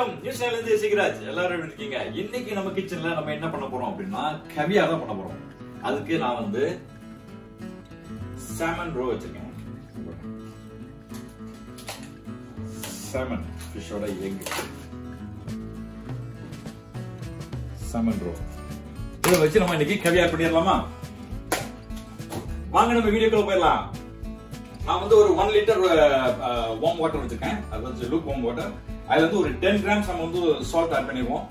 வணக்கம் நியூஸ் சேனல்ல இருந்து சிகராஜ் எல்லாரும் எப்படி இருக்கீங்க இன்னைக்கு நம்ம கிச்சன்ல நம்ம என்ன பண்ண போறோம் அப்படின்னா கவியா தான் பண்ண போறோம் அதுக்கு நான் வந்து சாமன் ரோ வச்சிருக்கேன் சாமன் ஃபிஷ்ஷோட எக் சாமன் ரோ இதை வச்சு நம்ம இன்னைக்கு கவியார் பண்ணிடலாமா வாங்க நம்ம வீடியோக்குள்ள போயிடலாம் நான் வந்து ஒரு ஒன் லிட்டர் வார்ம் வாட்டர் வச்சிருக்கேன் அது வந்து லூக் வார்ம் வாட்டர் அதுல வந்து ஒரு டென் கிராம்ஸ் நம்ம வந்து சால்ட் ஆட் பண்ணிடுவோம்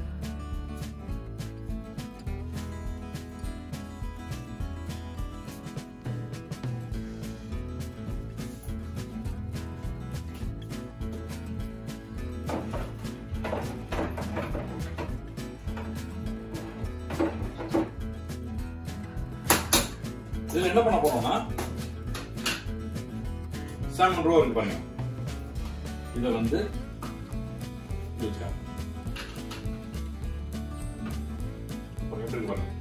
இதுல என்ன பண்ண போறோம்னா சாமன் ரோ இருக்கு பாருங்க இத வந்து இப்படி வச்சுக்கோங்க. பாருங்க, எப்படி இருக்கு பாருங்க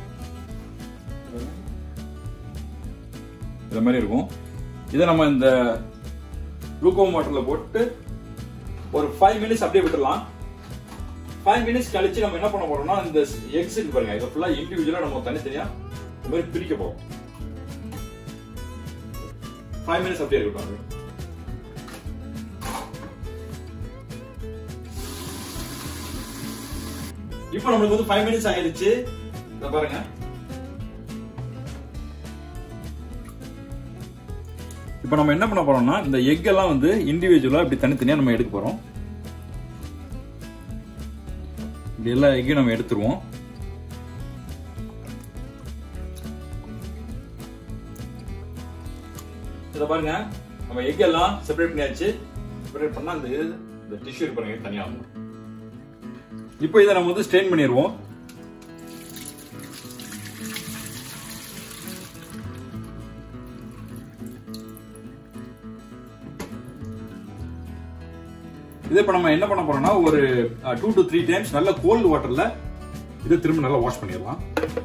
இந்த மாதிரி இருக்கும் இதை நம்ம இந்த லூக்கோம் வாட்டர்ல போட்டு ஒரு ஃபைவ் மினிட்ஸ் அப்படியே விட்டுடலாம் ஃபைவ் மினிட்ஸ் கழிச்சு நம்ம என்ன பண்ண போறோம்னா இந்த எக்ஸ் இருக்கு பாருங்க இதை ஃபுல்லா இண்டிவிஜுவலா நம்ம தனித்தனியா இந்த மாதிரி பிரிக்க போறோம் ஃபைவ் மினிட்ஸ் அப்படியே இருக்கட்டும் அது. இப்போ நம்மளுக்கு வந்து ஃபைவ் மினிட்ஸ் ஆயிடுச்சு இத பாருங்க இப்போ நம்ம என்ன பண்ண போறோம்னா இந்த எக் எல்லாம் வந்து இண்டிவிஜுவலா இப்படி தனித்தனியா நம்ம எடுக்க போறோம் இப்படி எல்லா எக்கையும் நம்ம எடுத்துருவோம் இத பாருங்க நம்ம எக் எல்லாம் செப்பரேட் பண்ணியாச்சு செப்பரேட் பண்ணா அந்த இது- இந்த டிஷ்யூ பாருங்க தனியா வந்துடும் இப்போ இதை நம்ம வந்து ஸ்ட்ரெயின் பண்ணிடுவோம் இதை இப்போ நம்ம என்ன பண்ண போறோம்னா ஒரு டூ டு த்ரீ டைம்ஸ் நல்ல கோல்டு வாட்டர்ல இதை திரும்ப நல்லா வாஷ் பண்ணிடலாம்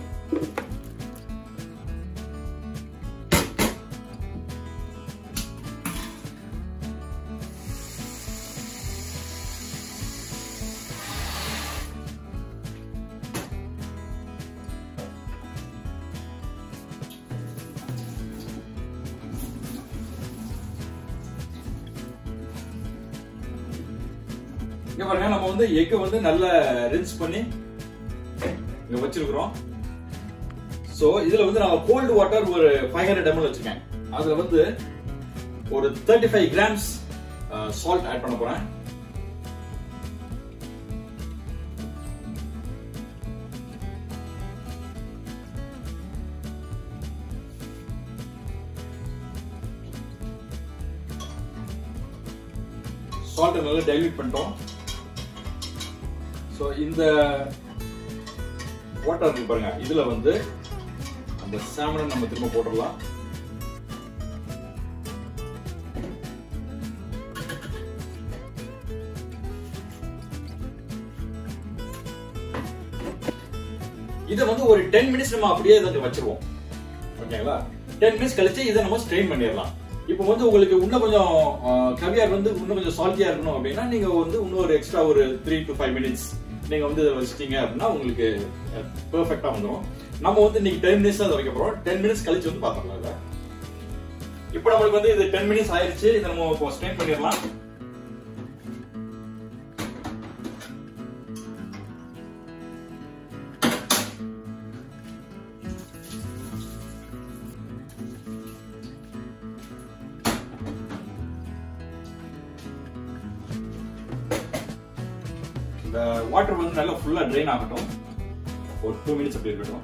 இங்க பாருங்க நம்ம வந்து எக் வந்து நல்ல ரின்ஸ் பண்ணி இங்க வச்சிருக்கிறோம் சோ இதுல வந்து நான் கோல்டு வாட்டர் ஒரு ஃபைவ் ஹண்ட்ரட் எம்எல் வச்சிருக்கேன் அதுல வந்து ஒரு thirty five grams salt add பண்ண போறேன் சால்ட் நல்லா டைல்யூட் பண்ணிட்டோம் ஸோ இந்த வாட்டர் இருக்கு பாருங்க இதுல வந்து அந்த சாமனை நம்ம திரும்ப போட்டுடலாம் இதை வந்து ஒரு டென் மினிட்ஸ் நம்ம அப்படியே இதை வச்சிருவோம் ஓகேங்களா டென் மினிட்ஸ் கழிச்சு இதை நம்ம ஸ்ட்ரெயின் பண்ணிடலாம் இப்போ வந்து உங்களுக்கு இன்னும் கொஞ்சம் கவியார் வந்து இன்னும் கொஞ்சம் சால்ட்டியா இருக்கணும் அப்படின்னா நீங்க வந்து இன்னும் ஒரு எக்ஸ்ட்ரா ஒரு த்ரீ டு ஃபைவ் மினிட்ஸ் நீங்க வந்து இதை வச்சிட்டீங்க அப்படின்னா உங்களுக்கு பெர்ஃபெக்டா வந்துடும் நம்ம வந்து இன்னைக்கு டென் மினிட்ஸ் தான் வைக்க போறோம் டென் மினிட்ஸ் கழிச்சு வந்து பாத்திரலாம் இதை இப்போ நம்மளுக்கு வந்து இது டென் மினிட்ஸ் ஆயிருச்சு இதை நம்ம இப்போ ஸ்ட்ரெயின் பண்ணிடலாம் இந்த வாட்டர் வந்து நல்லா ஃபுல்லா ட்ரெயின் ஆகட்டும் ஒரு டூ மினிட்ஸ் அப்படி இருக்கட்டும்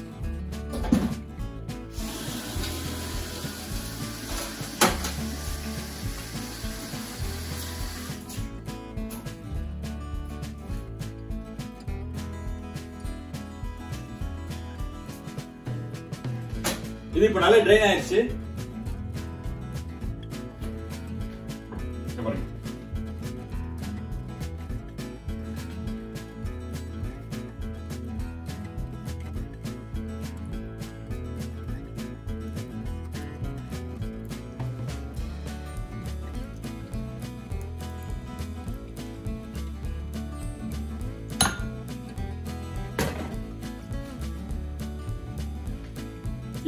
இது இப்ப நல்லா ட்ரெயின் ஆயிடுச்சு இங்க பாருங்க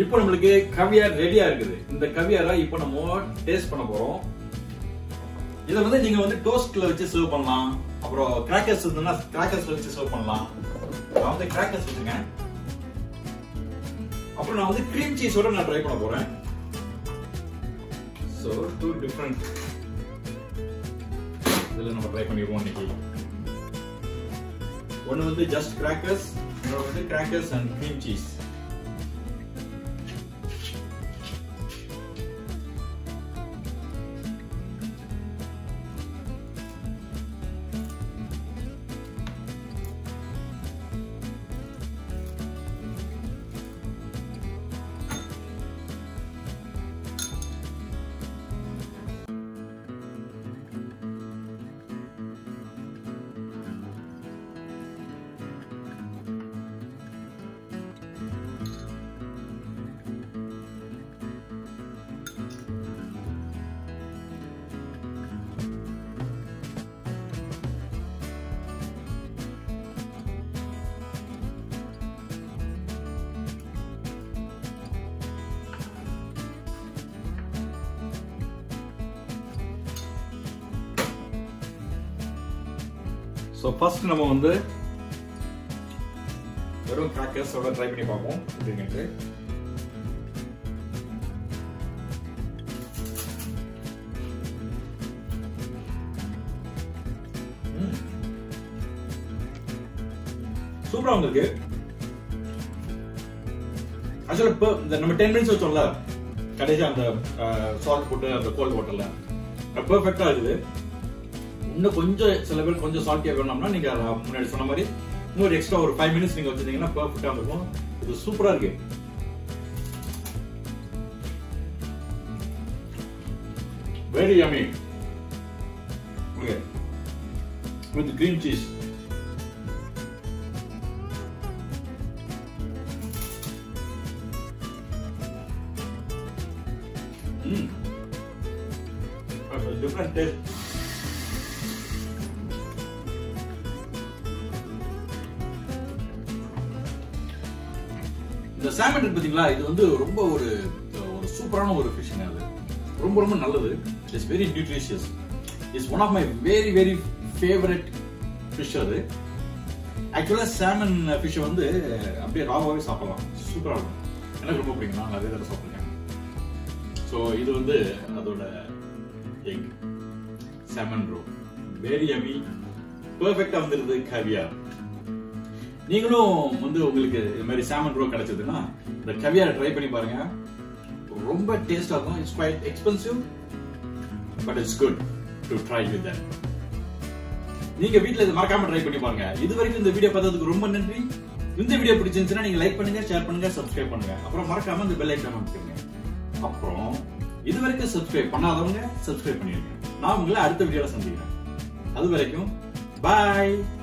இப்போ நம்மளுக்கு கவியார் ரெடியா இருக்குது இந்த கவியாரை இப்போ நம்ம டேஸ்ட் பண்ண போறோம் இதை வந்து நீங்க வந்து டோஸ்ட்ல வச்சு சர்வ் பண்ணலாம் அப்புறம் கிராக்கர்ஸ் இருந்ததுன்னா கிராக்கர்ஸ்ல வச்சு சர்வ் பண்ணலாம் நான் வந்து கிராக்கர்ஸ் வச்சுருக்கேன் அப்புறம் நான் வந்து கிரீம் சீஸோட நான் ட்ரை பண்ண போறேன் ஸோ டூ டிஃப்ரெண்ட் இதில் நம்ம ட்ரை பண்ணிடுவோம் இன்னைக்கு ஒன்று வந்து ஜஸ்ட் கிராக்கர்ஸ் இன்னொன்று வந்து crackers and cream cheese so first நம்ம வந்து வெறும் கிராக்கர்ஸோட ட்ரை பண்ணி பார்ப்போம் அப்படின்ட்டு சூப்பரா வந்திருக்கு ஆக்சுவலா இப்போ இந்த நம்ம டென் மினிட்ஸ் வச்சோம்ல கடைசியா அந்த சால்ட் போட்டு அந்த கோல்ட் வாட்டர்ல பெர்ஃபெக்டா இருக்குது இன்னும் கொஞ்சம் சில பேர் கொஞ்சம் சால்ட்டியா வேணும்னா நீங்க அதை முன்னாடி சொன்ன மாதிரி இன்னொரு எக்ஸ்ட்ரா ஒரு ஃபைவ் மினிட்ஸ் நீங்க வச்சிருந்தீங்கன்னா பெர்ஃபெக்டா இருக்கும் இது சூப்பரா இருக்கு very yummy okay with cream cheese mm. a different taste இந்த சாமன் இருக்கு பாத்தீங்களா இது வந்து ரொம்ப ஒரு ஒரு சூப்பரான ஒரு ஃபிஷ்ங்க அது ரொம்ப ரொம்ப நல்லது it's very nutritious it's one of my very very favourite fish அது ஆக்சுவலா சாமன் ஃபிஷ் வந்து அப்படியே ராவாவே சாப்பிடலாம் சூப்பரா இருக்கும் எனக்கு ரொம்ப பிடிக்கும் நான் நிறைய தடவை சாப்பிடுறேன் ஸோ இது வந்து அதோட egg salmon roe very yummy பெர்ஃபெக்டா வந்துருது கவியார் நீங்களும் வந்து உங்களுக்கு இது மாதிரி சாமன் ரோ கிடைச்சதுன்னா இந்த கவியாரை ட்ரை பண்ணி பாருங்க ரொம்ப டேஸ்டா இருக்கும் it's quite expensive but it's good to try with that நீங்க வீட்ல இது மறக்காம ட்ரை பண்ணி பாருங்க இது வரைக்கும் இந்த வீடியோ பார்த்ததுக்கு ரொம்ப நன்றி இந்த வீடியோ பிடிச்சிருந்துச்சுன்னா நீங்க லைக் பண்ணுங்க ஷேர் பண்ணுங்க சப்ஸ்கிரைப் பண்ணுங்க அப்புறம் மறக்காம இந்த பெல் ஐக்கான் அமைச்சுங்க அப்புறம் இது வரைக்கும் சப்ஸ்கிரைப் பண்ணாதவங்க சப்ஸ்கிரைப் பண்ணிருங்க நான் உங்களை அடுத்த வீடியோல சந்திக்கிறேன் அது வரைக்கும் பாய்